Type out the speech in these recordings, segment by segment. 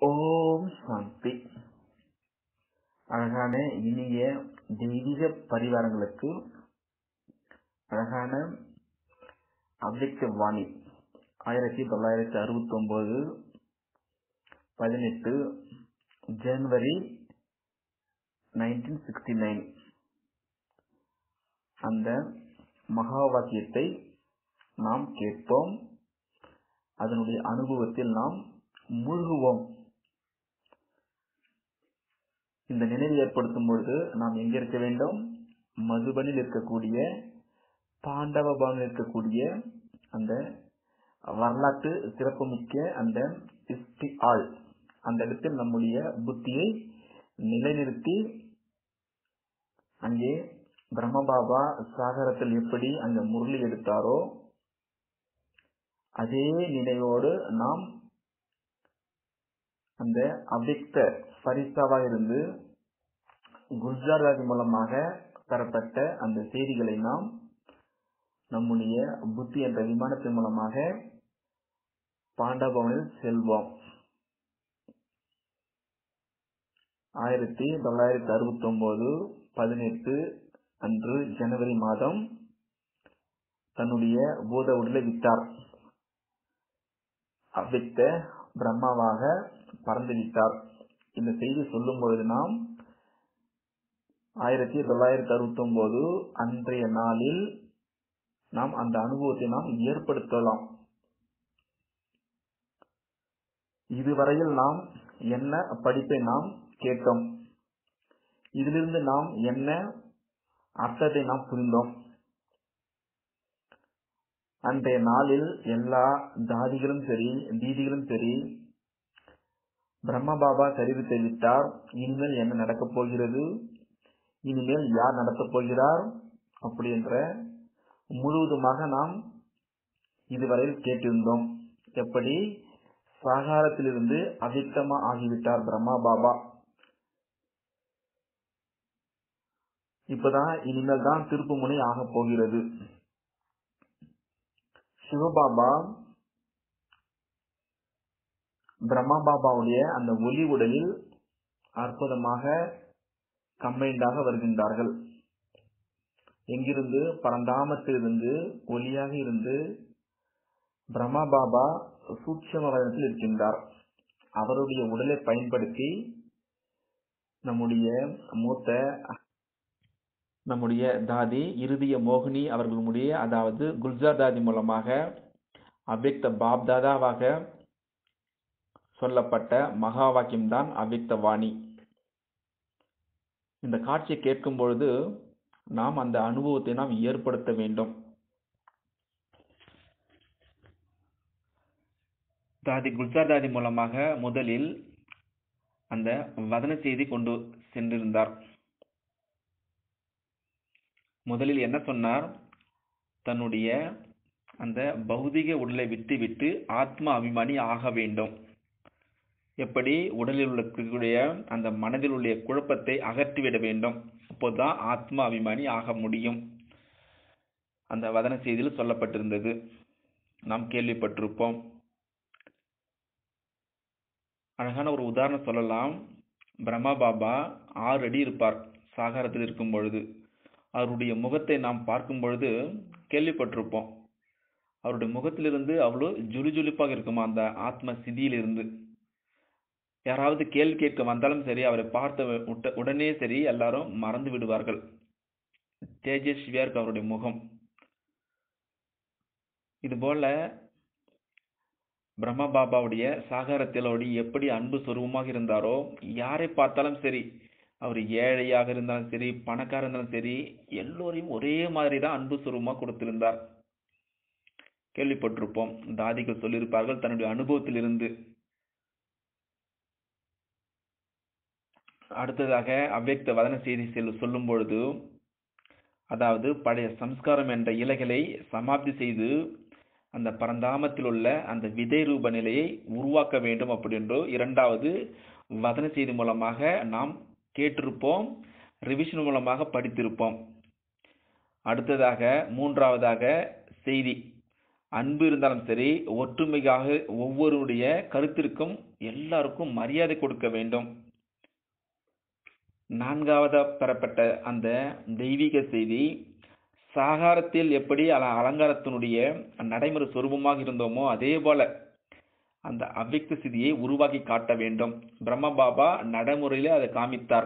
ஓம் சாந்தி அழகான இனிய தெய்வீக பரிவாரங்களுக்கு அழகான அவ்யக்த வாணி ஆயிரத்தி தொள்ளாயிரத்தி அறுபத்தி ஒன்பது பதினெட்டு ஜனவரி நைன்டீன் சிக்ஸ்டி நைன் அந்த மகா வாக்கியத்தை நாம் கேட்போம் அதனுடைய அனுபவத்தில் நாம் மூழ்குவோம் இந்த நினைவு ஏற்படுத்தும் பொழுது நாம் எங்க இருக்க வேண்டும் மதுபனில் இருக்கக்கூடிய பாண்டவ பவனில் இருக்கக்கூடிய அந்த வரலாற்று சிறப்புமிக்க அந்த இஸ்டி ஆள் அந்த இடத்தில் நம்முடைய புத்தியை நிலைநிறுத்தி அங்கே பிரம்மபாபா சாகரத்தில் எப்படி அங்க முரளி எடுத்தாரோ அதே நினைவோடு நாம் அந்த அவ்யக்த பரிசாவாக இருந்து குல்ஜாராதி மூலமாக தரப்பட்ட அந்த செய்திகளை நாம் நம்முடைய புத்தி என்ற விமானத்தின் மூலமாக பாண்டபவனில் செல்வோம் ஆயிரத்தி தொள்ளாயிரத்தி அறுபத்தி ஒன்பது பதினெட்டு அன்று ஜனவரி மாதம் தன்னுடைய பூத உடலை விட்டார் அவ்வித்த பிரம்மாவாக பறந்து விட்டார் இந்த செய்தி சொல்லும் பொழுது நாம் ஆயிரத்தி தொள்ளாயிரத்தி அறுபத்தி ஒன்பது அன்றைய நாளில் நாம் அந்த அனுபவத்தை நாம் ஏற்படுத்தலாம் இதுவரையில் நாம் என்ன படிப்பை நாம் கேட்டோம் இதிலிருந்து நாம் என்ன அர்த்தத்தை நாம் புரிந்தோம் அன்றைய நாளில் எல்லா தாதிகளும் சரி தீதிகளும் சரி பிரம்மபாபா சரிவித்தை விட்டார் இனிமேல் என்ன நடக்கப் போகிறது இனிமேல் யார் நடத்தப் போகிறார் அப்படி என்ற முழுவதுமாக நாம் இதுவரையில் கேட்டிருந்தோம் எப்படி சாகாரத்திலிருந்து அவிக்தமா ஆகிவிட்டார் பிரம்மா பாபா இப்பதான் இனிமேல் தான் திருப்பு முனை ஆக போகிறது சிவபாபா பிரம்மா பாபாவுடைய அந்த ஒளி உடலில் அற்புதமாக கம்பைண்டாக வருகின்றார்கள் எங்கிருந்து பரந்தாமத்திலிருந்து ஒளியாக இருந்து பிரம்மா பாபா சூட்சம வதனத்தில் இருக்கின்றார் அவருடைய உடலை பயன்படுத்தி நம்முடைய மூத்த நம்முடைய தாதி இறுதிய மோகினி அவர்களுடைய அதாவது குல்ஜார் தாதி மூலமாக அவ்யக்த பாப் தாதாவாக சொல்லப்பட்ட மகா வாக்கியம்தான் அவ்யக்த வாணி இந்த காட்சியை கேட்கும் பொழுது நாம் அந்த அனுபவத்தை நாம் ஏற்படுத்த வேண்டும் தாதி குல்ஜார் தாதி மூலமாக முதலில் அந்த வதன செய்தி கொண்டு சென்றிருந்தார் முதலில் என்ன சொன்னார் தன்னுடைய அந்த பௌதிக உடலை விட்டு விட்டு ஆத்ம அபிமானி ஆக வேண்டும் எப்படி உடலில் உள்ளக்கூடிய அந்த மனதில் உள்ள குழப்பத்தை அகற்றிவிட வேண்டும் அப்போதுதான் ஆத்ம அபிமானி ஆக முடியும் அந்த வதன செய்தியில் சொல்லப்பட்டிருந்தது நாம் கேள்விப்பட்டிருப்போம் அழகான ஒரு உதாரணம் சொல்லலாம் பிரம்மா பாபா ஆறு அடி இருப்பார் சாகாரத்தில் இருக்கும் பொழுது அவருடைய முகத்தை நாம் பார்க்கும் பொழுது கேள்விப்பட்டிருப்போம் அவருடைய முகத்திலிருந்து அவ்வளோ ஜுலுஜுலுப்பாக இருக்குமா அந்த ஆத்ம சிதியிலிருந்து யாராவது கேள்வி கேட்க வந்தாலும் சரி அவரை பார்த்த உடனே சரி எல்லாரும் மறந்து விடுவார்கள் தேஜஸ்வியா இருக்கு அவருடைய முகம் இது போல பிரம்ம பாபாவுடைய சாகரத்திலோடி எப்படி அன்பு சொருபமாக இருந்தாரோ யாரை பார்த்தாலும் சரி அவர் ஏழையாக இருந்தாலும் சரி பணக்காரர் இருந்தாலும் சரி எல்லோரையும் ஒரே மாதிரி தான் அன்பு சுரூபமாக கொடுத்திருந்தார் கேள்விப்பட்டிருப்போம் தாதிகள் சொல்லியிருப்பார்கள் தன்னுடைய அனுபவத்திலிருந்து அடுத்ததாக அவ்யக்த வதன செய்தி செல் சொல்லும் பொழுது அதாவது பழைய சம்ஸ்காரம் என்ற இலைகளை சமாப்தி செய்து அந்த பரந்தாமத்தில் உள்ள அந்த விதை ரூப நிலையை உருவாக்க வேண்டும் அப்படின்றோ இரண்டாவது வதன செய்தி மூலமாக நாம் கேட்டிருப்போம் ரிவிஷன் மூலமாக படித்திருப்போம் அடுத்ததாக மூன்றாவதாக செய்தி அன்பு இருந்தாலும் சரி ஒற்றுமைக்காக ஒவ்வொருடைய கருத்திற்கும் எல்லாருக்கும் மரியாதை கொடுக்க வேண்டும் நான்காவதா பெறப்பட்ட அந்த தெய்வீக செய்தி சாகாரத்தில் எப்படி அல அலங்காரத்தினுடைய நடைமுறை சொரூபமாக இருந்தோமோ அதே போல அந்த அவ்வியக்த சிதியை உருவாக்கி காட்ட வேண்டும் பிரம்ம பாபா நடைமுறையிலே அதை காமித்தார்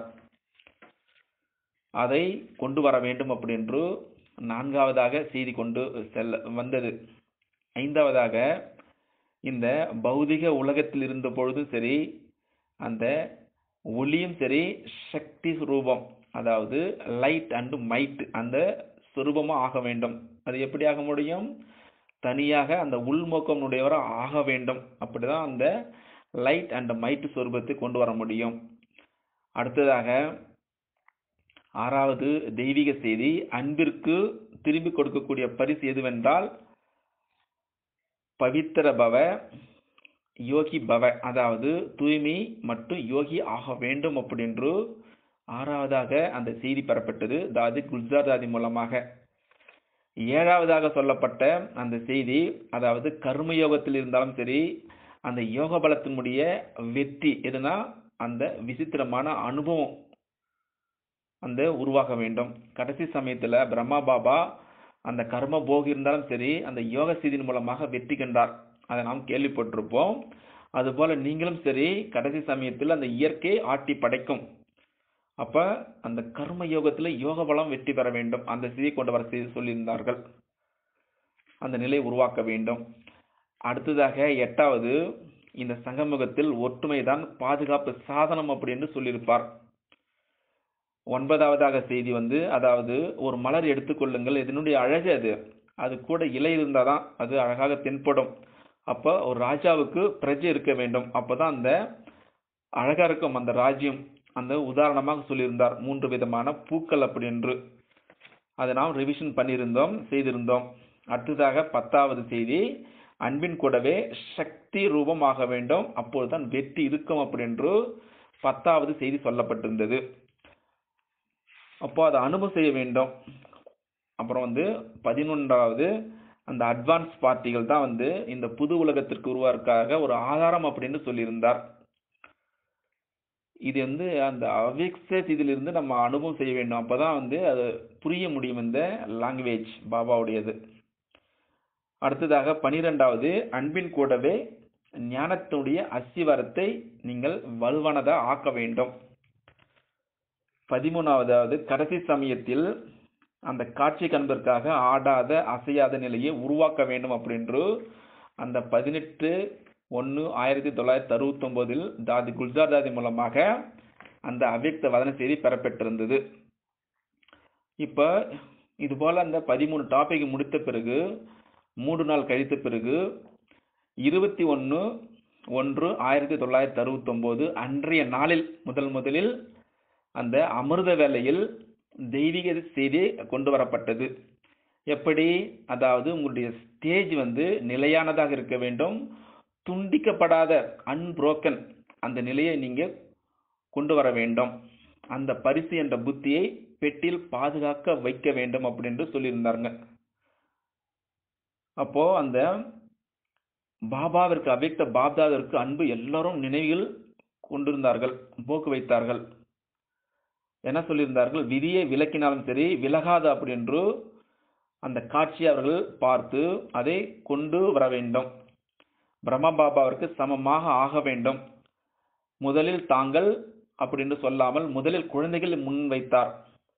அதை கொண்டு வர வேண்டும் அப்படின்று நான்காவதாக செய்தி கொண்டு செல்ல வந்தது ஐந்தாவதாக இந்த பௌதிக உலகத்தில் இருந்த பொழுதும் சரி அந்த ஒளியும் சரி சக்தி ரூபம் அதாவது லைட் அண்ட் மைட் அந்த சுரூபமாக ஆக வேண்டும் அது எப்படி ஆக முடியும் தனியாக அந்த உள்நோக்கம் உடையவராக ஆக வேண்டும் அப்படிதான் அந்த லைட் அண்ட் மைட் சொரூபத்தை கொண்டு வர முடியும் அடுத்ததாக ஆறாவது தெய்வீக செய்தி அன்பிற்கு திரும்பி கொடுக்கக்கூடிய பரிசு எதுவென்றால் பவித்திர பவ யோகி பவ அதாவது தூய்மை மற்றும் யோகி ஆக வேண்டும் அப்படின்று ஆறாவதாக அந்த செய்தி பெறப்பட்டது தாதி குல்ஜார் தாதி மூலமாக ஏழாவதாக சொல்லப்பட்ட அந்த செய்தி அதாவது கர்மயோகத்தில் இருந்தாலும் சரி அந்த யோக பலத்தினுடைய வெற்றி எதுனா அந்த விசித்திரமான அனுபவம் அந்த உருவாக வேண்டும் கடைசி சமயத்துல பிரம்மா பாபா அந்த கர்ம போகி இருந்தாலும் சரி அந்த யோக செய்தியின் மூலமாக வெற்றி கண்டார் அதை நாம் கேள்விப்பட்டிருப்போம் அதுபோல நீங்களும் சரி கடைசி சமயத்தில் அந்த இயற்கை ஆட்டி படைக்கும் அப்ப அந்த கர்ம யோகத்துல யோக பலம் வெற்றி பெற வேண்டும் அந்த செய்தி கொண்டு வர செய்தி சொல்லியிருந்தார்கள் அந்த நிலை உருவாக்க வேண்டும் அடுத்ததாக எட்டாவது இந்த சங்கமுகத்தில் ஒற்றுமைதான் பாதுகாப்பு சாதனம் அப்படின்னு சொல்லியிருப்பார் ஒன்பதாவதாக செய்தி வந்து அதாவது ஒரு மலர் எடுத்துக்கொள்ளுங்கள் இதனுடைய அழகு அது அது கூட இலை இருந்தாதான் அது அழகாக தென்படும் அப்போ ஒரு ராஜாவுக்கு பிரஜை இருக்க வேண்டும் அப்பதான் அந்த அழகா இருக்கும் அந்த ராஜ்யம் அந்த உதாரணமாக சொல்லியிருந்தார் மூன்று விதமான பூக்கள் அப்படி என்று அதை நாம் ரிவிஷன் பண்ணியிருந்தோம் செய்திருந்தோம் அடுத்ததாக பத்தாவது செய்தி அன்பின் கூடவே சக்தி ரூபமாக வேண்டும் அப்பொழுதுதான் வெற்றி இருக்கும் அப்படி என்று பத்தாவது செய்தி சொல்லப்பட்டிருந்தது அப்போ அதை அனுபவம் செய்ய வேண்டும் அப்புறம் வந்து பதினொன்றாவது அந்த அட்வான்ஸ் பார்ட்டிகள் தான் வந்து இந்த புது உலகத்திற்கு உருவாக்காக ஒரு ஆதாரம் அப்படின்னு சொல்லியிருந்தார் இது வந்து அந்த அவிக்சஸ் இதிலிருந்து நம்ம அனுபவம் செய்ய வேண்டும் அப்பதான் வந்து அது புரிய முடியும் இந்த லாங்குவேஜ் பாபாவுடையது அடுத்ததாக பனிரெண்டாவது அன்பின் கூடவே ஞானத்துடைய அஸ்திவாரத்தை நீங்கள் வலுவானதா ஆக்க வேண்டும் பதிமூணாவதாவது கடைசி சமயத்தில் அந்த காட்சி கண்பதற்காக ஆடாத அசையாத நிலையை உருவாக்க வேண்டும் அப்படின்று அந்த பதினெட்டு ஒன்று ஆயிரத்தி தொள்ளாயிரத்தி அறுபத்தொம்போதில் தாதி குல்ஜார் தாதி மூலமாக அந்த அவ்யக்த வதன செய்தி பெறப்பட்டிருந்தது இப்போ இது போல அந்த பதிமூணு டாபிக் முடித்த பிறகு மூன்று நாள் கழித்த பிறகு இருபத்தி ஒன்று ஒன்று ஆயிரத்தி தொள்ளாயிரத்தி அறுபத்தொம்போது அன்றைய நாளில் முதல் முதலில் அந்த அமிர்த வேலையில் தெய்வீக செய்தி கொண்டு வரப்பட்டது எப்படி அதாவது உங்களுடைய ஸ்டேஜ் வந்து நிலையானதாக இருக்க வேண்டும் துண்டிக்கப்படாத அன்புரோக்கன் அந்த நிலையை நீங்க கொண்டு வர வேண்டும் அந்த பரிசு என்ற புத்தியை பெட்டியில் பாதுகாக்க வைக்க வேண்டும் அப்படின்னு சொல்லியிருந்தாருங்க அப்போ அந்த பாபாவிற்கு அவ்யக்த பாப்தாவிற்கு அன்பு எல்லாரும் நினைவில் கொண்டிருந்தார்கள் போக்கு வைத்தார்கள் என்ன சொல்லியிருந்தார்கள் விதியை விலக்கினாலும் சரி விலகாது அப்படின்று அந்த காட்சியை அவர்கள் பார்த்து அதை கொண்டு வர வேண்டும் பிரம்ம பாபாவிற்கு சமமாக ஆக வேண்டும் முதலில் தாங்கள் அப்படின்னு சொல்லாமல் முதலில் குழந்தைகள் முன் வைத்தார்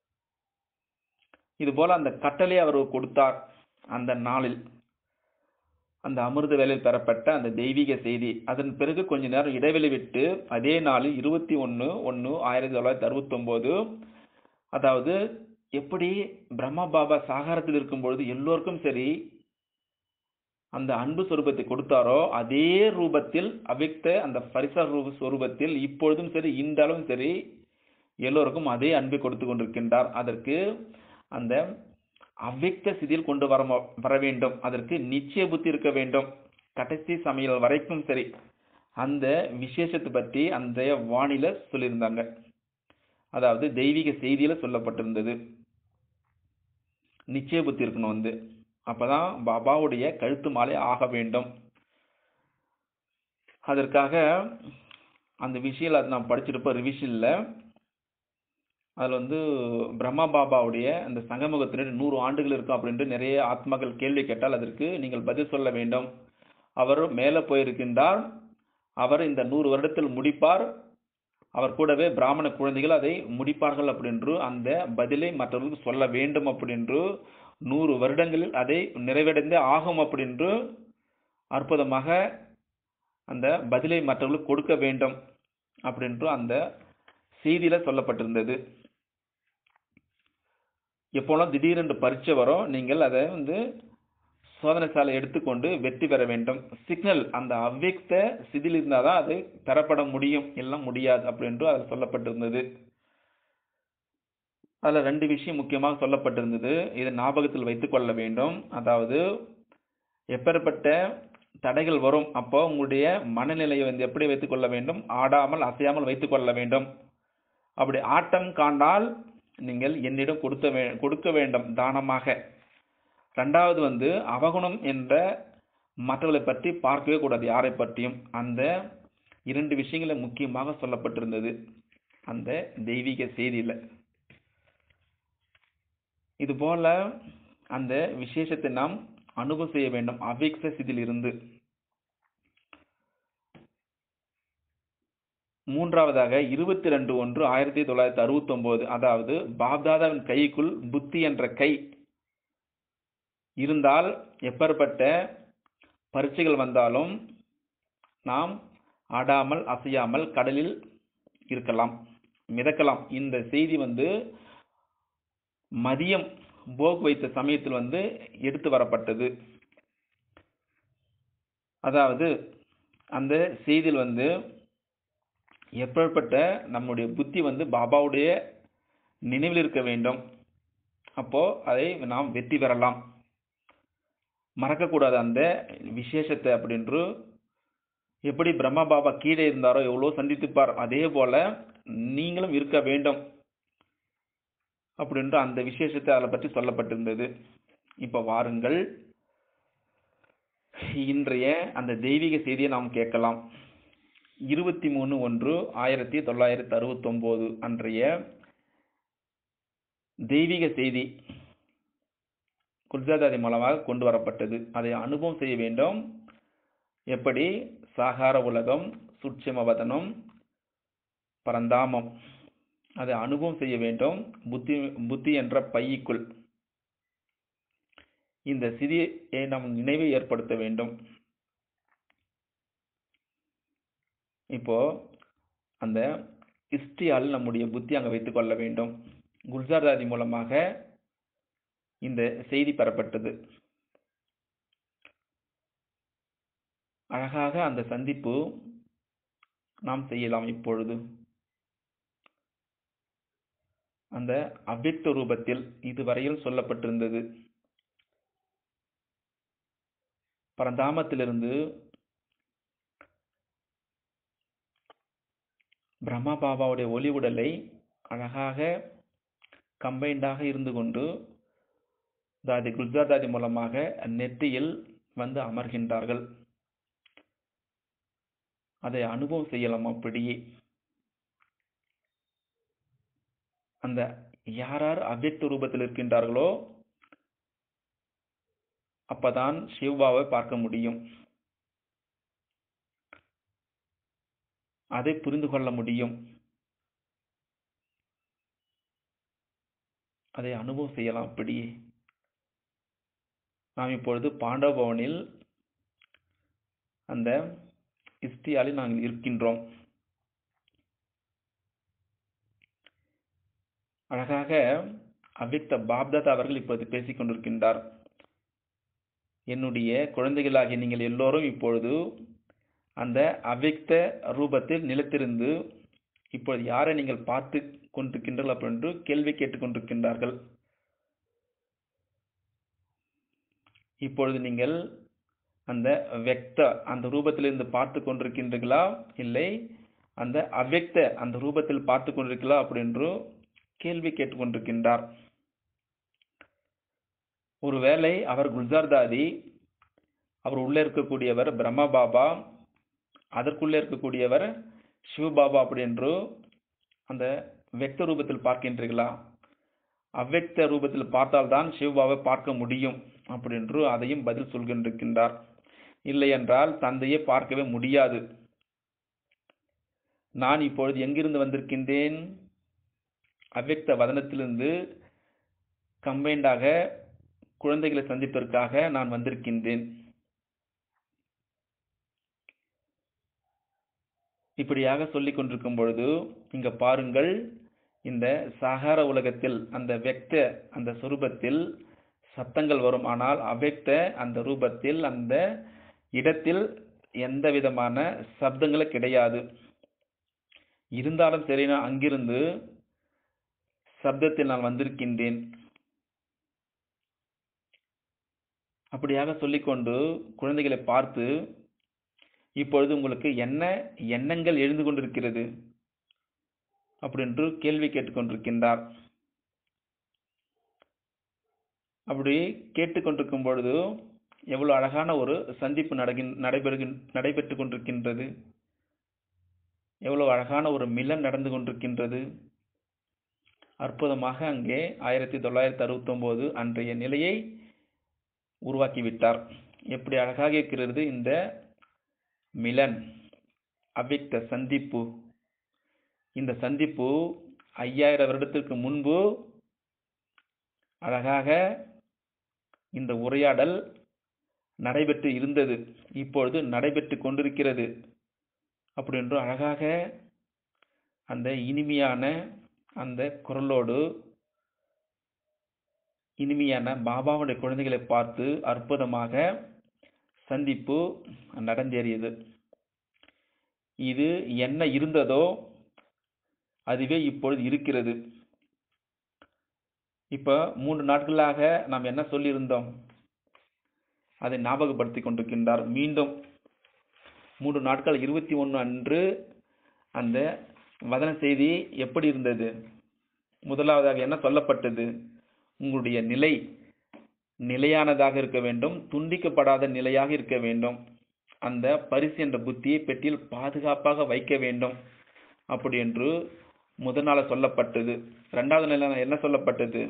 இது போல அந்த கட்டளை அவர் கொடுத்தார் அந்த நாளில் அந்த அமிர்த வேலையில் பெறப்பட்ட அந்த தெய்வீக செய்தி அதன் பிறகு கொஞ்ச நேரம் இடைவெளி விட்டு அதே நாளில் இருபத்தி ஒன்று ஒன்று ஆயிரத்தி தொள்ளாயிரத்தி அறுபத்தொம்போது அதாவது எப்படி பிரம்மா பாபா சாகாரத்தில் இருக்கும் பொழுது எல்லோருக்கும் சரி அந்த அன்பு சொரூபத்தை கொடுத்தாரோ அதே ரூபத்தில் அவ்யக்த அந்த பரிசா ரூப சொரூபத்தில் இப்பொழுதும் சரி இன்றளவும் சரி எல்லோருக்கும் அதே அன்பை கொடுத்து கொண்டிருக்கின்றார் அதற்கு அந்த அவ்யக்த சிதியில் கொண்டு வர வர வேண்டும் அதற்கு நிச்சய புத்தி இருக்க வேண்டும் கடைசி சமையல் வரைக்கும் சரி அந்த விசேஷத்தை பற்றி அந்த வானில சொல்லியிருந்தாங்க அதாவது தெய்வீக செய்தியில சொல்லப்பட்டிருந்தது நிச்சய புத்தி இருக்கணும் வந்து அப்பதான் பாபாவுடைய கழுத்து மாலை ஆக வேண்டும் அதற்காக அந்த விஷயம் அது நான் படிச்சிருப்போம் ரிவிஷனில் அதில் வந்து பிரம்மா பாபாவுடைய அந்த சங்கமுகத்தினர் நூறு ஆண்டுகள் இருக்கும் அப்படின்ட்டு நிறைய ஆத்மாக்கள் கேள்வி கேட்டால் அதற்கு நீங்கள் பதில் சொல்ல வேண்டும் அவர் மேலே போயிருக்கின்றார் அவர் இந்த நூறு வருடத்தில் முடிப்பார் அவர் கூடவே பிராமண குழந்தைகள் அதை முடிப்பார்கள் அப்படின்று அந்த பதிலை மற்றவர்களுக்கு சொல்ல வேண்டும் அப்படின்று நூறு வருடங்களில் அதை நிறைவடைந்தே ஆகும் அப்படின்று அற்புதமாக அந்த பதிலை மற்றவர்களுக்கு கொடுக்க வேண்டும் அப்படின்று அந்த செய்தியில சொல்லப்பட்டிருந்தது எப்போலாம் திடீரென்று பரீட்சை வரும் நீங்கள் அதை வந்து சோதனை சாலை எடுத்துக்கொண்டு வெற்றி பெற வேண்டும் சிக்னல் அந்த அவ்வியக்த சிதில் இருந்தால் தான் அது பெறப்பட முடியும் எல்லாம் முடியாது அப்படின்று அதில் சொல்லப்பட்டிருந்தது அதில் ரெண்டு விஷயம் முக்கியமாக சொல்லப்பட்டிருந்தது இதை ஞாபகத்தில் வைத்துக் கொள்ள வேண்டும் அதாவது எப்பேற்பட்ட தடைகள் வரும் அப்போ உங்களுடைய மனநிலையை வந்து எப்படி வைத்துக் கொள்ள வேண்டும் ஆடாமல் அசையாமல் வைத்துக் கொள்ள வேண்டும் அப்படி ஆட்டம் காண்டால் நீங்கள் என்னிடம் கொடுத்த வே கொடுக்க வேண்டும் தானமாக ரெண்டாவது வந்து அவகுணம் என்ற மற்றவர்களை பற்றி பார்க்கவே கூடாது யாரை பற்றியும் அந்த இரண்டு விஷயங்களை முக்கியமாக சொல்லப்பட்டிருந்தது அந்த தெய்வீக செய்தியில் இது போல அந்த விசேஷத்தை நாம் அனுபவம் செய்ய வேண்டும் அவிக்ச சிதில் இருந்து மூன்றாவதாக இருபத்தி ரெண்டு ஒன்று ஆயிரத்தி தொள்ளாயிரத்தி அறுபத்தி ஒன்பது அதாவது பாப்தாதாவின் கைக்குள் புத்தி என்ற கை இருந்தால் எப்பேற்பட்ட பரீட்சைகள் வந்தாலும் நாம் ஆடாமல் அசையாமல் கடலில் இருக்கலாம் மிதக்கலாம் இந்த செய்தி வந்து மதியம் போக் வைத்த சமயத்தில் வந்து எடுத்து வரப்பட்டது அதாவது அந்த செய்தியில் வந்து எப்பேற்பட்ட நம்முடைய புத்தி வந்து பாபாவுடைய நினைவில் இருக்க வேண்டும் அப்போ அதை நாம் வெற்றி பெறலாம் மறக்கக்கூடாது அந்த விசேஷத்தை அப்படின்று எப்படி பிரம்மா பாபா கீழே இருந்தாரோ எவ்வளோ சந்தித்துப்பார் அதே போல நீங்களும் இருக்க வேண்டும் அப்படின்ற அந்த விசேஷத்தை அதை பற்றி சொல்லப்பட்டிருந்தது இப்போ வாருங்கள் இன்றைய அந்த தெய்வீக செய்தியை நாம் கேட்கலாம் இருபத்தி மூணு ஒன்று ஆயிரத்தி தொள்ளாயிரத்தி அறுபத்தொம்போது அன்றைய தெய்வீக செய்தி குர்ஜாதாதி மூலமாக கொண்டு வரப்பட்டது அதை அனுபவம் செய்ய வேண்டும் எப்படி சாகார உலகம் சுட்சமவதனம் பரந்தாமம் அதை அனுபவம் செய்ய வேண்டும் புத்தி புத்தி என்ற பையுக்குள் இந்த சிதியை நாம் நினைவை ஏற்படுத்த வேண்டும் இப்போ அந்த ஹிஸ்டரியால் நம்முடைய புத்தி அங்கே வைத்துக் கொள்ள வேண்டும் குல்ஜார்தாதி மூலமாக இந்த செய்தி பெறப்பட்டது அழகாக அந்த சந்திப்பு நாம் செய்யலாம் இப்பொழுது அந்த அவ்யக்த ரூபத்தில் இதுவரையில் சொல்லப்பட்டிருந்தது பரந்தாமத்திலிருந்து பிரம்மா பாபாவுடைய ஒளி உடலை அழகாக கம்பைண்டாக இருந்து கொண்டு தாதி குல்ஜாதாதி மூலமாக நெற்றியில் வந்து அமர்கின்றார்கள் அதை அனுபவம் செய்யலாம் அப்படியே அந்த யார் யார் அவ்யக்த ரூபத்தில் இருக்கின்றார்களோ அப்பதான் சிவ்பாவை பார்க்க முடியும் அதை புரிந்து கொள்ள முடியும் அதை அனுபவம் செய்யலாம் அப்படியே நாம் இப்பொழுது பாண்டவ பவனில் அந்த இஸ்தியாலில் நாங்கள் இருக்கின்றோம் அழகாக அவ்யக்த பாப்தாதா அவர்கள் இப்போது பேசிக் கொண்டிருக்கின்றார் என்னுடைய குழந்தைகளாகிய நீங்கள் எல்லோரும் இப்பொழுது அந்த அவ்யக்த ரூபத்தில் நிலைத்திருந்து இப்பொழுது யாரை நீங்கள் பார்த்து கொண்டிருக்கின்றீர்கள் அப்படின்னு கேள்வி கேட்டுக்கொண்டிருக்கின்றார்கள் இப்பொழுது நீங்கள் அந்த வெக்த அந்த ரூபத்திலிருந்து பார்த்து கொண்டிருக்கின்றீர்களா இல்லை அந்த அவ்யக்த அந்த ரூபத்தில் பார்த்து கொண்டிருக்கிறா அப்படின்று கேள்வி கேட்டுக்கொண்டிருக்கின்றார் ஒருவேளை அவர் குல்ஜார் தாதி அவர் உள்ளே இருக்கக்கூடியவர் பிரம்மா பாபா அதற்குள்ளே இருக்கக்கூடியவர் சிவபாபா அப்படி என்று அந்த வெக்த ரூபத்தில் பார்க்கின்றீர்களா அவ்வக்த ரூபத்தில் பார்த்தால்தான் சிவபாவை பார்க்க முடியும் அப்படி என்று அதையும் பதில் சொல்கின்றிருக்கின்றார் இல்லை என்றால் தந்தையை பார்க்கவே முடியாது நான் இப்பொழுது எங்கிருந்து வந்திருக்கின்றேன் அவ்வக்த வதனத்திலிருந்து கம்பைண்டாக குழந்தைகளை சந்திப்பதற்காக நான் வந்திருக்கின்றேன் இப்படியாக சொல்லிக் கொண்டிருக்கும் பொழுது இங்க பாருங்கள் இந்த சாகார உலகத்தில் அந்த வெக்த அந்த சொரூபத்தில் சத்தங்கள் வரும் ஆனால் அவ்வக்த அந்த ரூபத்தில் அந்த இடத்தில் எந்த விதமான சப்தங்களும் கிடையாது இருந்தாலும் சரி நான் அங்கிருந்து சப்தத்தில் நான் வந்திருக்கின்றேன் அப்படியாக சொல்லிக்கொண்டு குழந்தைகளை பார்த்து இப்பொழுது உங்களுக்கு என்ன எண்ணங்கள் எழுந்து கொண்டிருக்கிறது அப்படின்று கேள்வி கேட்டுக்கொண்டிருக்கின்றார் அப்படி கேட்டுக்கொண்டிருக்கும் பொழுது எவ்வளவு அழகான ஒரு சந்திப்பு நடகின் நடைபெறுகின் நடைபெற்று கொண்டிருக்கின்றது எவ்வளவு அழகான ஒரு மிலன் நடந்து கொண்டிருக்கின்றது அற்புதமாக அங்கே ஆயிரத்தி தொள்ளாயிரத்தி அறுபத்தி ஒன்பது அன்றைய நிலையை உருவாக்கிவிட்டார் எப்படி அழகாக இருக்கிறது இந்த மிலன் அவ்விக்த சந்திப்பு இந்த சந்திப்பு ஐயாயிரம் வருடத்திற்கு முன்பு அழகாக இந்த உரையாடல் நடைபெற்று இருந்தது இப்பொழுது நடைபெற்று கொண்டிருக்கிறது அப்படி என்று அழகாக அந்த இனிமையான அந்த குரலோடு இனிமையான பாபாவுடைய குழந்தைகளை பார்த்து அற்புதமாக சந்திப்பு நடந்தேறியது இது என்ன இருந்ததோ அதுவே இப்பொழுது இருக்கிறது இப்ப மூன்று நாட்களாக நாம் என்ன சொல்லியிருந்தோம் அதை ஞாபகப்படுத்திக் கொண்டிருக்கின்றார் மீண்டும் மூன்று நாட்கள் இருபத்தி ஒன்று அன்று அந்த வதன செய்தி எப்படி இருந்தது முதலாவதாக என்ன சொல்லப்பட்டது உங்களுடைய நிலை நிலையானதாக இருக்க வேண்டும் துண்டிக்கப்படாத நிலையாக இருக்க வேண்டும் அந்த பரிசு என்ற புத்தியை பெட்டியில் பாதுகாப்பாக வைக்க வேண்டும் அப்படி என்று முதல் நாள் சொல்லப்பட்டது இரண்டாவது நாள் என்ன சொல்லப்பட்டது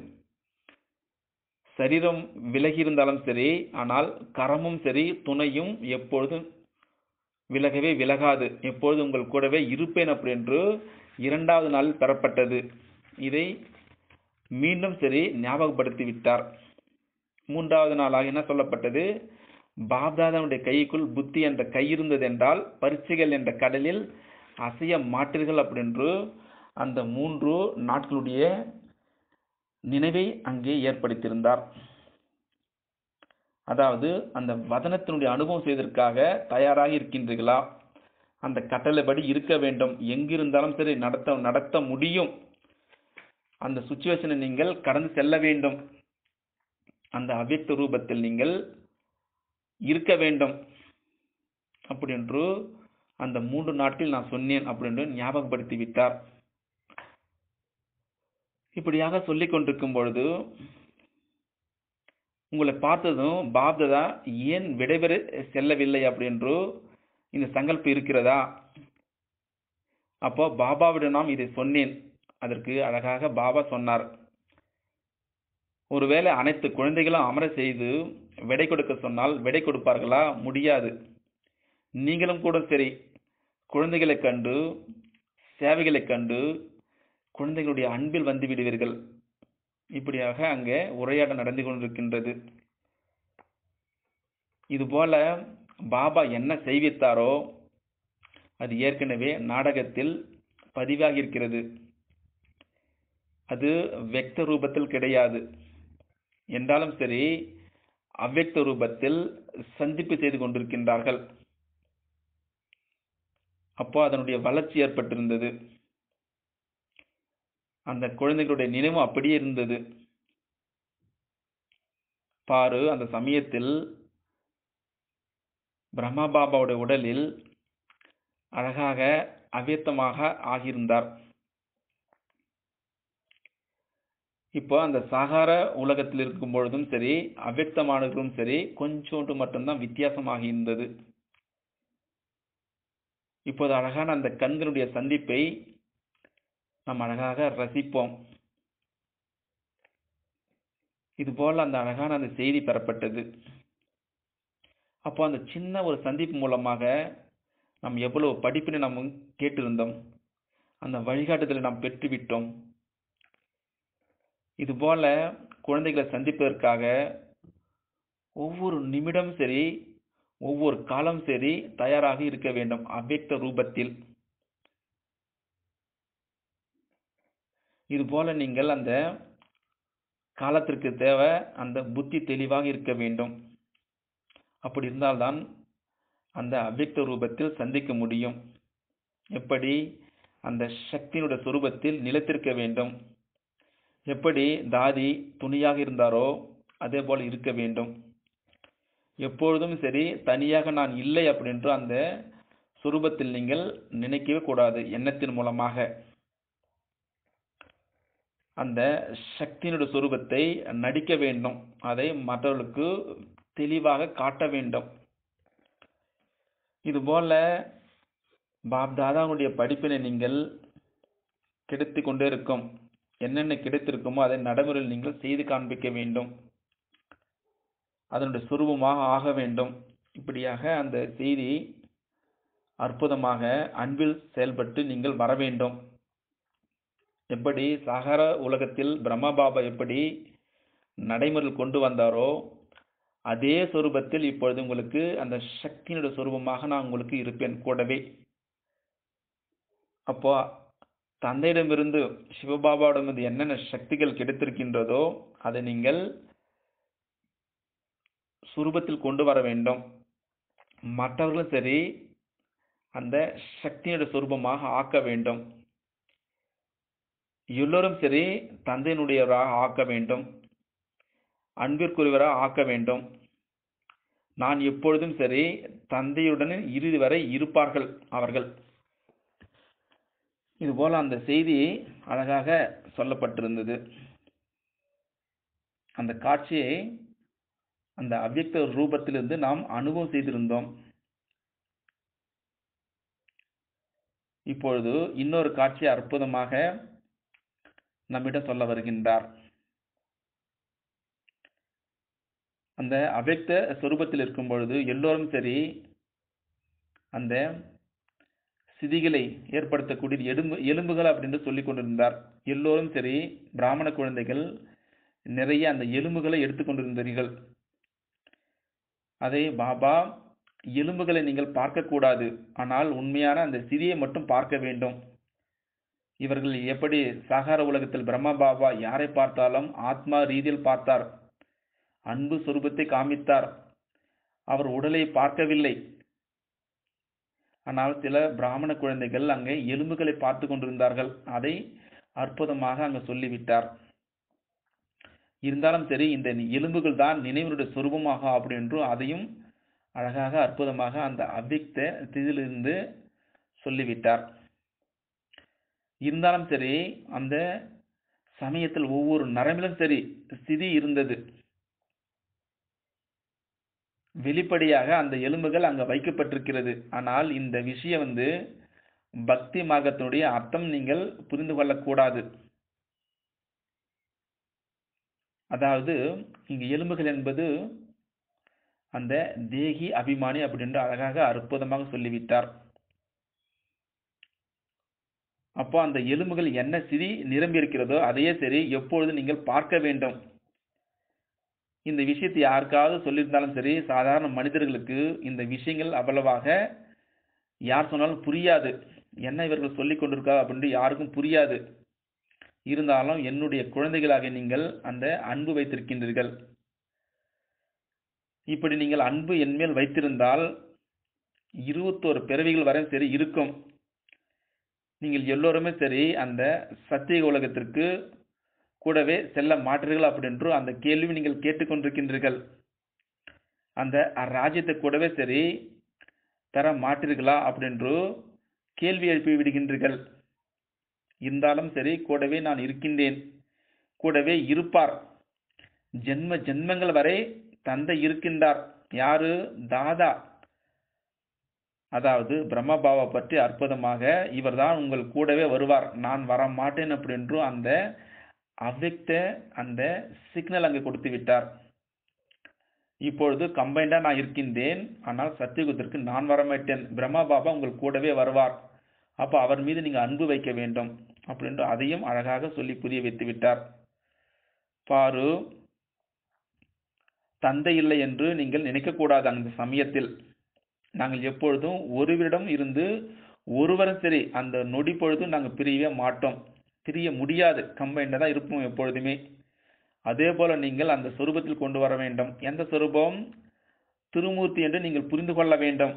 சரீரம் விலகி இருந்தாலும் சரி ஆனால் கரமும் சரி துணையும் எப்பொழுதும் விலகவே விலகாது எப்பொழுது உங்கள் கூடவே இருப்பேன் அப்படி என்று இரண்டாவது நாளில் பெறப்பட்டது இதை மீண்டும் சரி ஞாபகப்படுத்தி விட்டார் மூன்றாவது நாளாக என்ன சொல்லப்பட்டது பாப்தாதனுடைய கைக்குள் புத்தி என்ற கை இருந்தது என்றால் பரீட்சைகள் என்ற கடலில் அசைய மாட்டீர்கள் அப்படின்று அந்த மூன்று நாட்களுடைய நினைவை அங்கே ஏற்படுத்தியிருந்தார் அதாவது அந்த வதனத்தினுடைய அனுபவம் செய்வதற்காக தயாராக இருக்கின்றீர்களா அந்த கட்டளைப்படி இருக்க வேண்டும் எங்கிருந்தாலும் சரி நடத்த நடத்த முடியும் அந்த சுச்சுவேஷனை நீங்கள் கடந்து செல்ல வேண்டும் அந்த அவ்யக்த ரூபத்தில் நீங்கள் இருக்க வேண்டும் அப்படி என்று அந்த மூன்று நாட்கள் நான் சொன்னேன் அப்படின்னு ஞாபகப்படுத்தி விட்டார் இப்படியாக சொல்லிக் கொண்டிருக்கும் பொழுது உங்களை பார்த்ததும் பாப்ததா ஏன் விடைபெற செல்லவில்லை அப்படின்று இந்த சங்கல்பம் இருக்கிறதா அப்போ பாபாவிடம் நாம் இதை சொன்னேன் அதற்கு அழகாக பாபா சொன்னார் ஒருவேளை அனைத்து குழந்தைகளும் அமர செய்து விடை கொடுக்க சொன்னால் விடை கொடுப்பார்களா முடியாது நீங்களும் கூட சரி குழந்தைகளை கண்டு சேவைகளை கண்டு குழந்தைகளுடைய அன்பில் வந்து விடுவீர்கள் இப்படியாக அங்கே உரையாடல் நடந்து கொண்டிருக்கின்றது இதுபோல பாபா என்ன செய்வித்தாரோ அது ஏற்கனவே நாடகத்தில் பதிவாகி இருக்கிறது அது வெக்த ரூபத்தில் கிடையாது என்றாலும் சரி அவ்வக்த ரூபத்தில் சந்திப்பு செய்து கொண்டிருக்கின்றார்கள் அப்போ அதனுடைய வளர்ச்சி ஏற்பட்டிருந்தது அந்த குழந்தைகளுடைய நினைவும் அப்படியே இருந்தது பாரு அந்த சமயத்தில் பிரம்மா பாபாவுடைய உடலில் அழகாக அவ்யத்தமாக ஆகியிருந்தார் இப்போ அந்த சாகார உலகத்தில் இருக்கும் பொழுதும் சரி அவ்வக்தமானதும் சரி கொஞ்சோண்டு மட்டும்தான் வித்தியாசமாக இருந்தது இப்போது அழகான அந்த கண்களுடைய சந்திப்பை நாம் அழகாக ரசிப்போம் இது போல அந்த அழகான அந்த செய்தி பெறப்பட்டது அப்போ அந்த சின்ன ஒரு சந்திப்பு மூலமாக நாம் எவ்வளவு படிப்பினை நாம் கேட்டிருந்தோம் அந்த வழிகாட்டுதலை நாம் பெற்றுவிட்டோம் இது போல குழந்தைகளை சந்திப்பதற்காக ஒவ்வொரு நிமிடம் சரி ஒவ்வொரு காலம் சரி தயாராக இருக்க வேண்டும் அவ்வக்த ரூபத்தில் இது போல நீங்கள் அந்த காலத்திற்கு தேவை அந்த புத்தி தெளிவாக இருக்க வேண்டும் அப்படி இருந்தால்தான் அந்த அவ்வக்த ரூபத்தில் சந்திக்க முடியும் எப்படி அந்த சக்தியினுடைய சுரூபத்தில் நிலைத்திருக்க வேண்டும் எப்படி தாதி துணியாக இருந்தாரோ அதே போல இருக்க வேண்டும் எப்பொழுதும் சரி தனியாக நான் இல்லை அப்படின்று அந்த சுரூபத்தில் நீங்கள் நினைக்கவே கூடாது எண்ணத்தின் மூலமாக அந்த சக்தியினுடைய சுரூபத்தை நடிக்க வேண்டும் அதை மற்றவர்களுக்கு தெளிவாக காட்ட வேண்டும் இதுபோல பாப் தாதாவுடைய படிப்பினை நீங்கள் கிடைத்து கொண்டே இருக்கும் என்னென்ன கிடைத்திருக்குமோ அதை நடைமுறையில் நீங்கள் செய்து காண்பிக்க வேண்டும் அதனுடைய சுரூபமாக ஆக வேண்டும் இப்படியாக அந்த செய்தி அற்புதமாக அன்பில் செயல்பட்டு நீங்கள் வர வேண்டும் எப்படி சகர உலகத்தில் பிரம்ம பாபா எப்படி நடைமுறையில் கொண்டு வந்தாரோ அதே சொரூபத்தில் இப்பொழுது உங்களுக்கு அந்த சக்தியினுடைய சொரூபமாக நான் உங்களுக்கு இருப்பேன் கூடவே அப்போ தந்தையிடமிருந்து சிவபாபாவிடமிருந்து என்னென்ன சக்திகள் கிடைத்திருக்கின்றதோ அதை நீங்கள் சுரூபத்தில் கொண்டு வர வேண்டும் மற்றவர்களும் சரி அந்த சக்தியினுடைய சுரூபமாக ஆக்க வேண்டும் எல்லோரும் சரி தந்தையினுடையவராக ஆக்க வேண்டும் அன்பிற்குரியவராக ஆக்க வேண்டும் நான் எப்பொழுதும் சரி தந்தையுடன் இறுதி வரை இருப்பார்கள் அவர்கள் இதுபோல அந்த செய்தி அழகாக சொல்லப்பட்டிருந்தது அந்த காட்சியை அந்த அவ்யக்த ரூபத்திலிருந்து நாம் அனுபவம் செய்திருந்தோம் இப்பொழுது இன்னொரு காட்சி அற்புதமாக நம்மிடம் சொல்ல வருகின்றார் அந்த அவ்வக்த சொரூபத்தில் இருக்கும் பொழுது எல்லோரும் சரி அந்த சிதிகளை ஏற்படுத்தக்கூடிய எலும்பு எலும்புகள் அப்படின்னு சொல்லி கொண்டிருந்தார் எல்லோரும் சரி பிராமண குழந்தைகள் நிறைய அந்த எலும்புகளை எடுத்துக்கொண்டிருந்தீர்கள் அதை பாபா எலும்புகளை நீங்கள் பார்க்கக்கூடாது ஆனால் உண்மையான அந்த சிதியை மட்டும் பார்க்க வேண்டும் இவர்கள் எப்படி சாகார உலகத்தில் பிரம்ம பாபா யாரை பார்த்தாலும் ஆத்மா ரீதியில் பார்த்தார் அன்பு சுரூபத்தை காமித்தார் அவர் உடலை பார்க்கவில்லை ஆனால் சில பிராமண குழந்தைகள் அங்கே எலும்புகளை பார்த்து கொண்டிருந்தார்கள் அதை அற்புதமாக அங்கு சொல்லிவிட்டார் இருந்தாலும் சரி இந்த எலும்புகள் தான் நினைவனுடைய சொரூபமாக அப்படின்று அதையும் அழகாக அற்புதமாக அந்த அவ்விக்த திதிலிருந்து சொல்லிவிட்டார் இருந்தாலும் சரி அந்த சமயத்தில் ஒவ்வொரு நரம்பிலும் சரி ஸ்திதி இருந்தது வெளிப்படையாக அந்த எலும்புகள் அங்க வைக்கப்பட்டிருக்கிறது ஆனால் இந்த விஷயம் வந்து பக்தி மார்க்கத்தினுடைய அர்த்தம் நீங்கள் புரிந்து கொள்ளக்கூடாது அதாவது இங்கு எலும்புகள் என்பது அந்த தேகி அபிமானி அப்படின்று அழகாக அற்புதமாக சொல்லிவிட்டார் அப்போ அந்த எலும்புகள் என்ன சிதி நிரம்பி இருக்கிறதோ அதையே சரி எப்பொழுது நீங்கள் பார்க்க வேண்டும் இந்த விஷயத்தை யாருக்காவது சொல்லியிருந்தாலும் சரி சாதாரண மனிதர்களுக்கு இந்த விஷயங்கள் அவ்வளவாக யார் சொன்னாலும் புரியாது என்ன இவர்கள் சொல்லிக் கொண்டிருக்கா அப்படின்ட்டு யாருக்கும் புரியாது இருந்தாலும் என்னுடைய குழந்தைகளாக நீங்கள் அந்த அன்பு வைத்திருக்கின்றீர்கள் இப்படி நீங்கள் அன்பு என்மேல் வைத்திருந்தால் இருபத்தோரு பிறவிகள் வரை சரி இருக்கும் நீங்கள் எல்லோருமே சரி அந்த சத்திய உலகத்திற்கு கூடவே செல்ல மாற்றீர்கள் அப்படின்று அந்த கேள்வி நீங்கள் கேட்டுக்கொண்டிருக்கின்றீர்கள் அந்த ராஜ்யத்தை கூடவே சரி தர மாட்டீர்களா அப்படின்று கேள்வி எழுப்பி விடுகின்றீர்கள் இருந்தாலும் சரி கூடவே நான் இருக்கின்றேன் கூடவே இருப்பார் ஜென்ம ஜென்மங்கள் வரை தந்தை இருக்கின்றார் யாரு தாதா அதாவது பிரம்மபாவா பற்றி அற்புதமாக இவர்தான் உங்கள் கூடவே வருவார் நான் வர மாட்டேன் அப்படின்றும் அந்த அவ்வக்த அந்த சிக்னல் அங்கு கொடுத்து விட்டார் இப்பொழுது கம்பைண்டா நான் இருக்கின்றேன் ஆனால் சத்தியுகத்திற்கு நான் வரமாட்டேன் பிரம்மா பாபா உங்கள் கூடவே வருவார் அப்போ அவர் மீது நீங்க அன்பு வைக்க வேண்டும் அப்படின்று அதையும் அழகாக சொல்லி புரிய வைத்து விட்டார் பாரு தந்தை இல்லை என்று நீங்கள் நினைக்கக்கூடாது அந்த சமயத்தில் நாங்கள் எப்பொழுதும் ஒருவரிடம் இருந்து ஒருவரும் சரி அந்த நொடி பொழுதும் நாங்கள் பிரியவே மாட்டோம் பிரிய முடியாது கம்பைண்டாக தான் இருப்போம் எப்பொழுதுமே அதே போல நீங்கள் அந்த சொரூபத்தில் கொண்டு வர வேண்டும் எந்த சொரூபம் திருமூர்த்தி என்று நீங்கள் புரிந்து கொள்ள வேண்டும்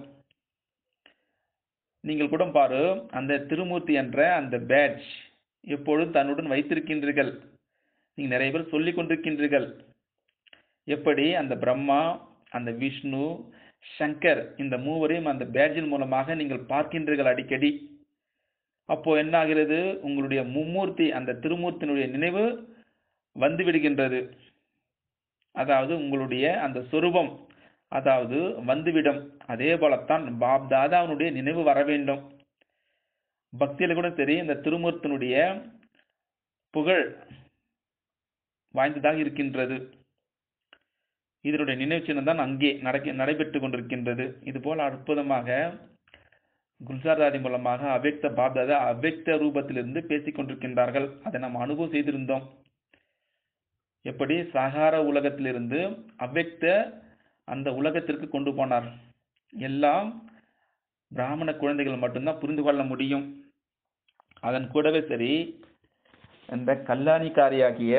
நீங்கள் கூட பாரு அந்த திருமூர்த்தி என்ற அந்த பேட்ச் எப்பொழுதும் தன்னுடன் வைத்திருக்கின்றீர்கள் நீங்கள் நிறைய பேர் சொல்லிக் கொண்டிருக்கின்றீர்கள் எப்படி அந்த பிரம்மா அந்த விஷ்ணு சங்கர் இந்த மூவரையும் அந்த பேட்ஜின் மூலமாக நீங்கள் பார்க்கின்றீர்கள் அடிக்கடி அப்போ என்ன ஆகிறது உங்களுடைய மும்மூர்த்தி அந்த திருமூர்த்தியினுடைய நினைவு வந்து விடுகின்றது அதாவது உங்களுடைய அந்த சொரூபம் அதாவது வந்துவிடும் அதே போலத்தான் பாப் தாதாவுடைய நினைவு வர வேண்டும் பக்தியில கூட சரி இந்த திருமூர்த்தினுடைய புகழ் வாய்ந்ததாக இருக்கின்றது இதனுடைய நினைவு சின்னம் தான் அங்கே நடக்க நடைபெற்று கொண்டிருக்கின்றது இது போல அற்புதமாக குல்சார்தாதி மூலமாக அவ்வக்த பாப்தாதா அவ்வக்த ரூபத்திலிருந்து பேசிக் கொண்டிருக்கின்றார்கள் அதை நாம் அனுபவம் செய்திருந்தோம் எப்படி சகார உலகத்திலிருந்து அவ்வக்த அந்த உலகத்திற்கு கொண்டு போனார் எல்லாம் பிராமண குழந்தைகள் மட்டும்தான் புரிந்து கொள்ள முடியும் அதன் கூடவே சரி இந்த கல்லாணிக்காரியாகிய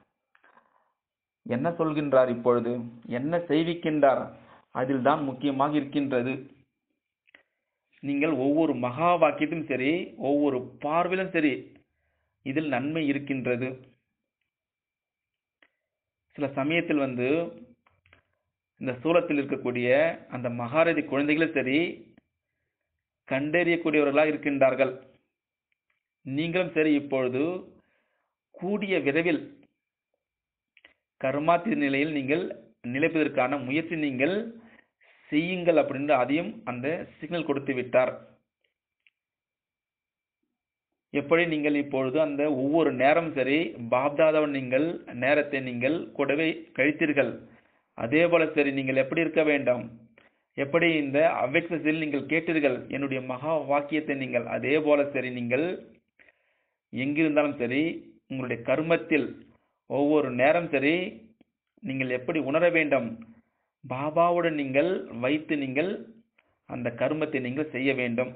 என்ன சொல்கின்றார் இப்பொழுது என்ன செய்விக்கின்றார் அதில் தான் முக்கியமாக இருக்கின்றது நீங்கள் ஒவ்வொரு மகா வாக்கியத்திலும் சரி ஒவ்வொரு பார்வையிலும் சரி இதில் நன்மை இருக்கின்றது சில சமயத்தில் வந்து இந்த சூலத்தில் இருக்கக்கூடிய அந்த மகாரதி குழந்தைகளும் சரி கண்டறியக்கூடியவர்களாக இருக்கின்றார்கள் நீங்களும் சரி இப்பொழுது கூடிய விரைவில் கர்மாத்திர நிலையில் நீங்கள் நிலைப்பதற்கான முயற்சி நீங்கள் செய்யுங்கள் அப்படின்னு அதையும் அந்த சிக்னல் கொடுத்து விட்டார் எப்படி நீங்கள் இப்பொழுது அந்த ஒவ்வொரு நேரம் சரி பாப்தாதவன் நீங்கள் நேரத்தை நீங்கள் கூடவே கழித்தீர்கள் அதே போல சரி நீங்கள் எப்படி இருக்க வேண்டாம் எப்படி இந்த அவ்வெக்ஸில் நீங்கள் கேட்டீர்கள் என்னுடைய மகா வாக்கியத்தை நீங்கள் அதே போல சரி நீங்கள் எங்கிருந்தாலும் சரி உங்களுடைய கர்மத்தில் ஒவ்வொரு நேரம் சரி நீங்கள் எப்படி உணர வேண்டும் பாபாவுடன் நீங்கள் வைத்து நீங்கள் அந்த கர்மத்தை நீங்கள் செய்ய வேண்டும்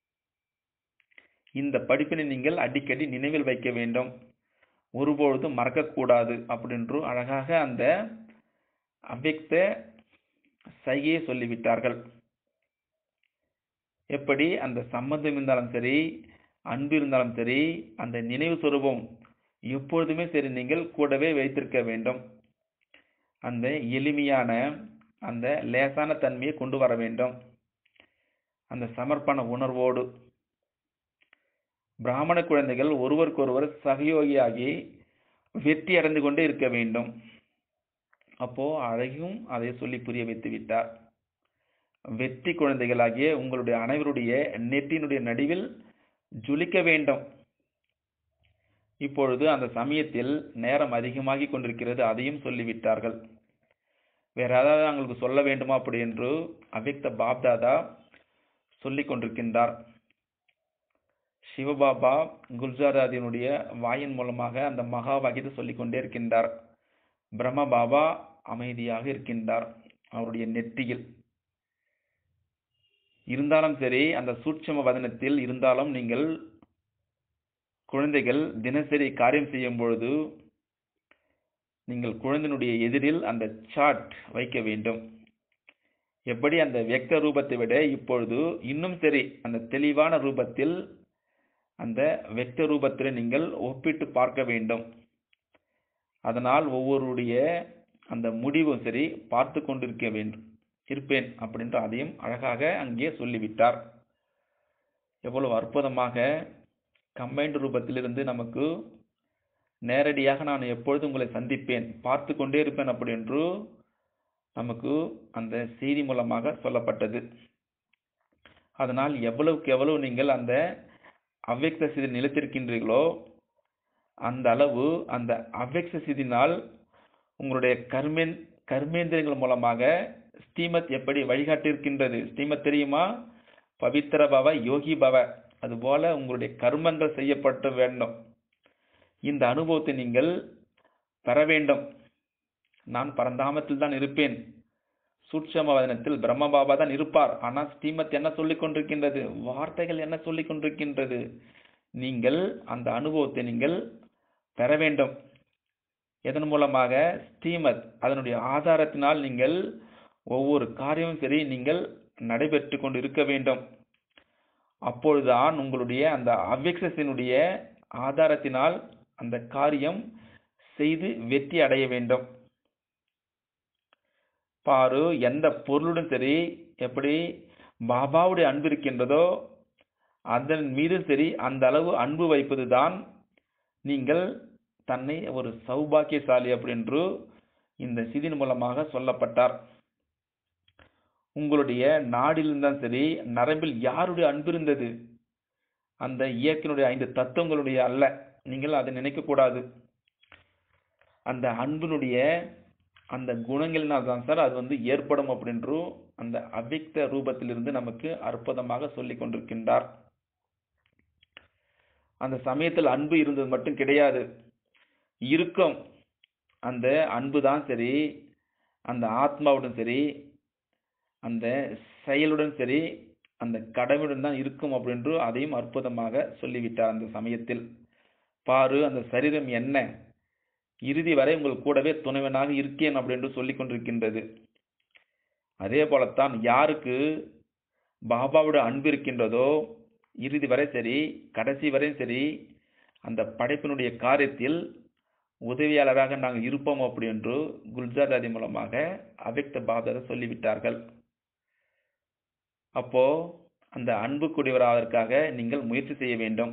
இந்த படிப்பினை நீங்கள் அடிக்கடி நினைவில் வைக்க வேண்டும் ஒருபொழுதும் மறக்கக்கூடாது அப்படின்று அழகாக அந்த அவ்வக்த சைகையை சொல்லிவிட்டார்கள் எப்படி அந்த சம்பந்தம் இருந்தாலும் சரி அன்பு இருந்தாலும் சரி அந்த நினைவு சுரூபம் எப்பொழுதுமே சரி நீங்கள் கூடவே வைத்திருக்க வேண்டும் அந்த எளிமையான அந்த லேசான தன்மையை கொண்டு வர வேண்டும் அந்த சமர்ப்பண உணர்வோடு பிராமண குழந்தைகள் ஒருவருக்கொருவர் சகயோகியாகி வெற்றி அடைந்து கொண்டே இருக்க வேண்டும் அப்போ அழகும் அதை சொல்லி புரிய வைத்து விட்டார் வெற்றி குழந்தைகளாகிய உங்களுடைய அனைவருடைய நெற்றியினுடைய நடுவில் ஜொலிக்க வேண்டும் இப்பொழுது அந்த சமயத்தில் நேரம் அதிகமாகி கொண்டிருக்கிறது அதையும் சொல்லிவிட்டார்கள் வேற ஏதாவது அவங்களுக்கு சொல்ல வேண்டுமா அப்படி என்று அவ்வக்த பாப்தாதா சொல்லிக் கொண்டிருக்கின்றார் சிவபாபா குல்ஜாராதியினுடைய வாயின் மூலமாக அந்த மகா வாக்கியத்தை சொல்லிக் கொண்டே இருக்கின்றார் பிரம்ம பாபா அமைதியாக இருக்கின்றார் அவருடைய நெற்றியில் இருந்தாலும் சரி அந்த சூட்சம வதனத்தில் இருந்தாலும் நீங்கள் குழந்தைகள் தினசரி காரியம் செய்யும் பொழுது நீங்கள் குழந்தையினுடைய எதிரில் அந்த சாட் வைக்க வேண்டும் எப்படி அந்த வியக்த ரூபத்தை விட இப்பொழுது இன்னும் சரி அந்த தெளிவான ரூபத்தில் அந்த வெக்த ரூபத்தில் நீங்கள் ஒப்பிட்டு பார்க்க வேண்டும் அதனால் ஒவ்வொருடைய அந்த முடிவும் சரி பார்த்து கொண்டிருக்க வேண்டும் இருப்பேன் அப்படின்ற அதையும் அழகாக அங்கே சொல்லிவிட்டார் எவ்வளவு அற்புதமாக கம்பைன்டு ரூபத்திலிருந்து நமக்கு நேரடியாக நான் எப்பொழுதும் உங்களை சந்திப்பேன் பார்த்து கொண்டே இருப்பேன் அப்படி என்று நமக்கு அந்த செய்தி மூலமாக சொல்லப்பட்டது அதனால் எவ்வளவுக்கு எவ்வளவு நீங்கள் அந்த அவ்வக்த சிதி நிலைத்திருக்கின்றீர்களோ அந்த அளவு அந்த அவ்வக்த சிதினால் உங்களுடைய கர்மேன் கர்மேந்திரங்கள் மூலமாக ஸ்ரீமத் எப்படி வழிகாட்டிருக்கின்றது ஸ்ரீமத் தெரியுமா பவித்திர பவ யோகி பவ அதுபோல உங்களுடைய கர்மங்கள் செய்யப்பட்டு வேண்டும் இந்த அனுபவத்தை நீங்கள் பெற வேண்டும் நான் பரந்தாமத்தில் தான் இருப்பேன் சூட்சம வதனத்தில் பிரம்மபாபா தான் இருப்பார் ஆனால் ஸ்ரீமத் என்ன சொல்லிக் கொண்டிருக்கின்றது வார்த்தைகள் என்ன சொல்லிக் கொண்டிருக்கின்றது நீங்கள் அந்த அனுபவத்தை நீங்கள் பெற வேண்டும் எதன் மூலமாக ஸ்ரீமத் அதனுடைய ஆதாரத்தினால் நீங்கள் ஒவ்வொரு காரியமும் சரி நீங்கள் நடைபெற்று கொண்டு இருக்க வேண்டும் அப்பொழுதுதான் உங்களுடைய அந்த அவ்வக்சத்தினுடைய ஆதாரத்தினால் அந்த காரியம் செய்து வெற்றி அடைய வேண்டும் பாரு எந்த பொருளுடன் சரி எப்படி பாபாவுடைய அன்பு இருக்கின்றதோ அதன் மீதும் சரி அந்த அளவு அன்பு வைப்பதுதான் நீங்கள் தன்னை ஒரு சௌபாக்கியசாலி அப்படின்று இந்த சிதின் மூலமாக சொல்லப்பட்டார் உங்களுடைய நாடிலிருந்தான் சரி நரம்பில் யாருடைய அன்பு இருந்தது அந்த இயற்கையினுடைய ஐந்து தத்துவங்களுடைய அல்ல நீங்கள் அதை நினைக்கக்கூடாது அந்த அன்பினுடைய அந்த குணங்களினால் தான் சார் அது வந்து ஏற்படும் அப்படின்று அந்த அவ்விக்த ரூபத்திலிருந்து நமக்கு அற்புதமாக சொல்லிக் கொண்டிருக்கின்றார் அந்த சமயத்தில் அன்பு இருந்தது மட்டும் கிடையாது இருக்கும் அந்த அன்பு தான் சரி அந்த ஆத்மாவுடன் சரி அந்த செயலுடன் சரி அந்த கடவுளுடன் தான் இருக்கும் அப்படின்று அதையும் அற்புதமாக சொல்லிவிட்டார் அந்த சமயத்தில் பாரு அந்த சரீரம் என்ன இறுதி வரை உங்கள் கூடவே துணைவனாக இருக்கேன் அப்படின்னு சொல்லிக் கொண்டிருக்கின்றது அதே போலத்தான் யாருக்கு பாபாவோட அன்பு இருக்கின்றதோ இறுதி வரை சரி கடைசி வரையும் சரி அந்த படைப்பினுடைய காரியத்தில் உதவியாளராக நாங்கள் இருப்போம் அப்படி என்று குல்ஜார் தாதி மூலமாக அவ்யக்த பாதரை சொல்லிவிட்டார்கள் அப்போ அந்த அன்புக்குரியவராவதற்காக நீங்கள் முயற்சி செய்ய வேண்டும்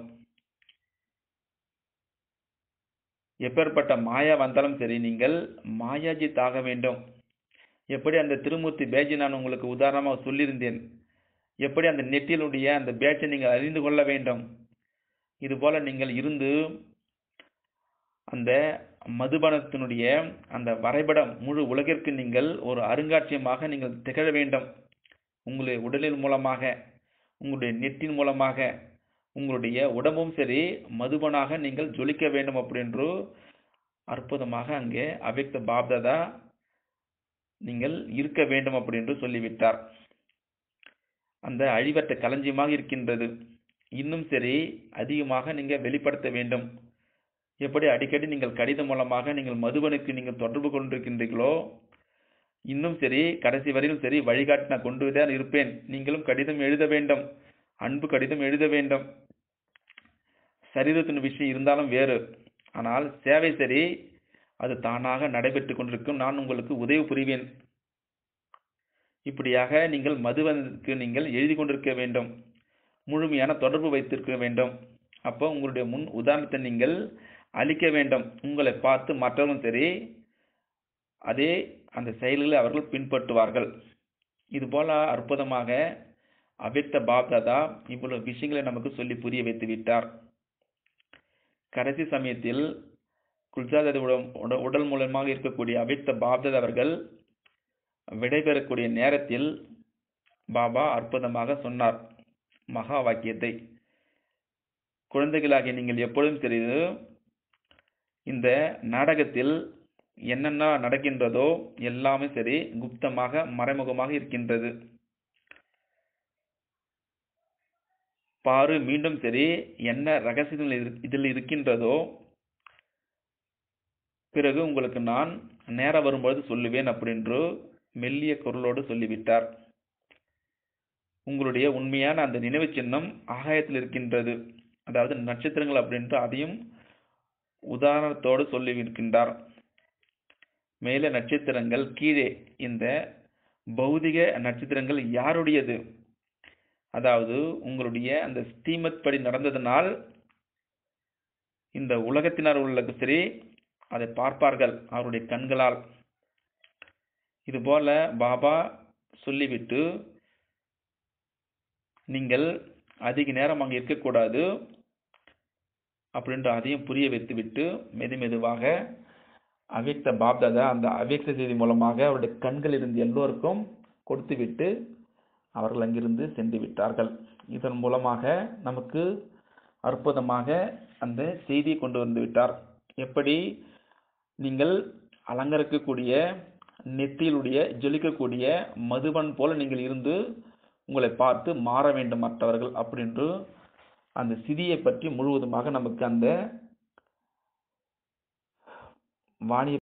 எப்பேற்பட்ட மாயா வந்தாலும் சரி நீங்கள் மாயாஜித் ஆக வேண்டும் எப்படி அந்த திருமூர்த்தி பேஜை நான் உங்களுக்கு உதாரணமாக சொல்லியிருந்தேன் எப்படி அந்த நெட்டிலுடைய அந்த பேச்சை நீங்கள் அறிந்து கொள்ள வேண்டும் இதுபோல நீங்கள் இருந்து அந்த மதுபானத்தினுடைய அந்த வரைபடம் முழு உலகிற்கு நீங்கள் ஒரு அருங்காட்சியமாக நீங்கள் திகழ வேண்டும் உங்களுடைய உடலின் மூலமாக உங்களுடைய நெட்டின் மூலமாக உங்களுடைய உடம்பும் சரி மதுபனாக நீங்கள் ஜொலிக்க வேண்டும் அப்படின்று அற்புதமாக அங்கே அவ்யக்த பாப்தாதா நீங்கள் இருக்க வேண்டும் அப்படின்று சொல்லிவிட்டார் அந்த அழிவற்ற களஞ்சியமாக இருக்கின்றது இன்னும் சரி அதிகமாக நீங்கள் வெளிப்படுத்த வேண்டும் எப்படி அடிக்கடி நீங்கள் கடிதம் மூலமாக நீங்கள் மதுபனுக்கு நீங்கள் தொடர்பு கொண்டிருக்கின்றீர்களோ இன்னும் சரி கடைசி வரையிலும் சரி வழிகாட்டி நான் கொண்டு தான் இருப்பேன் நீங்களும் கடிதம் எழுத வேண்டும் அன்பு கடிதம் எழுத வேண்டும் சரீரத்தின் விஷயம் இருந்தாலும் வேறு ஆனால் சேவை சரி அது தானாக நடைபெற்று கொண்டிருக்கும் நான் உங்களுக்கு உதவி புரிவேன் இப்படியாக நீங்கள் மதுவனுக்கு நீங்கள் எழுதி கொண்டிருக்க வேண்டும் முழுமையான தொடர்பு வைத்திருக்க வேண்டும் அப்போ உங்களுடைய முன் உதாரணத்தை நீங்கள் அளிக்க வேண்டும் உங்களை பார்த்து மற்றவரும் சரி அதே அந்த செயல்களை அவர்கள் பின்பற்றுவார்கள் இதுபோல அற்புதமாக அவ்யக்த பாப்தாதா இவ்வளவு விஷயங்களை நமக்கு சொல்லி புரிய வைத்து விட்டார் கடைசி சமயத்தில் குல்ஜாததி உடல் மூலமாக இருக்கக்கூடிய அவ்யக்த பாப்தாதா அவர்கள் விடைபெறக்கூடிய நேரத்தில் பாபா அற்புதமாக சொன்னார் மகா வாக்கியத்தை குழந்தைகளாகிய நீங்கள் எப்பொழுதும் தெரியுது இந்த நாடகத்தில் என்னென்ன நடக்கின்றதோ எல்லாமே சரி குப்தமாக மறைமுகமாக இருக்கின்றது பாரு மீண்டும் சரி என்ன ரகசியங்கள் இதில் இருக்கின்றதோ பிறகு உங்களுக்கு நான் நேரம் வரும்பொழுது சொல்லுவேன் அப்படின்று மெல்லிய குரலோடு சொல்லிவிட்டார் உங்களுடைய உண்மையான அந்த நினைவு சின்னம் ஆகாயத்தில் இருக்கின்றது அதாவது நட்சத்திரங்கள் அப்படின்ட்டு அதையும் உதாரணத்தோடு சொல்லியிருக்கின்றார் மேலே நட்சத்திரங்கள் கீழே இந்த பௌதிக நட்சத்திரங்கள் யாருடையது அதாவது உங்களுடைய அந்த ஸ்ரீமத் படி நடந்ததனால் இந்த உலகத்தினர் உள்ள சரி அதை பார்ப்பார்கள் அவருடைய கண்களால் இதுபோல பாபா சொல்லிவிட்டு நீங்கள் அதிக நேரம் அங்கே இருக்கக்கூடாது அப்படின்ற அதையும் புரிய வைத்துவிட்டு மெது மெதுவாக அவ்யக்த பாப்தாதா அந்த அவ்யக்த செய்தி மூலமாக அவருடைய கண்கள் இருந்து எல்லோருக்கும் கொடுத்துவிட்டு அவர்கள் அங்கிருந்து சென்று விட்டார்கள் இதன் மூலமாக நமக்கு அற்புதமாக அந்த செய்தியை கொண்டு வந்து விட்டார் எப்படி நீங்கள் அலங்கரிக்கக்கூடிய நெத்தியிலுடைய ஜொலிக்கக்கூடிய மதுவன் போல நீங்கள் இருந்து உங்களை பார்த்து மாற வேண்டும் மற்றவர்கள் அப்படின்று அந்த சிதியை பற்றி முழுவதுமாக நமக்கு அந்த வாணியை